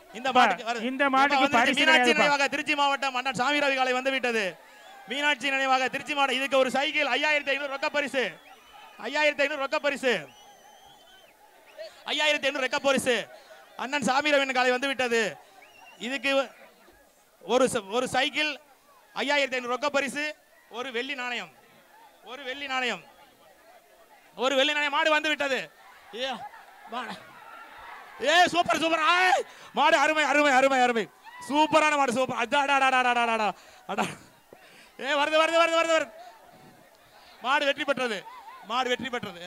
இந்த மாட்டுக்கு வரு- இந்த மாட்டுக்கு இப்ப வந்துருச்சு. பரிசு மீனாட்சி கிடையாதுப்பா. நினைவாக திருச்சி மாவட்டம் அண்ணன் சாமி ரவி காலை வந்து விட்டது மீனாட்சி நினைவாக திருச்சி மாவட்டம் இதுக்கு ஒரு சைக்கிள் ஐயாயிரத்தி ஐநூறு ரொக்க பரிசு ஐயாயிரத்தி ஐநூறு ரொக்க பரிசு ஐயாயிரத்தி ஐநூறு ரொக்க பரிசு அண்ணன் சாமி ரவின் காலை வந்து விட்டது இதுக்கு ஒரு ச- ஒரு சைக்கிள் ஐயாயிரத்தி ஐநூறு ரொக்க பரிசு ஒரு வெள்ளி நாணயம் ஒரு வெள்ளி நாணயம் ஒரு வெள்ளி நாணயம் மாடு வந்து விட்டது ஏ மாடு ஏ சூப்பர் சூப்பர் ஆய் மாடு அருமை அருமை அருமை அருமை சூப்பரான மாடு சூப்பர் அடா அடா அடா அடா அடா அடா அடா ஏ வருது வருது வருது வருது வருது மாடு வெற்றி பெற்றது மாடு வெற்றி பெற்றது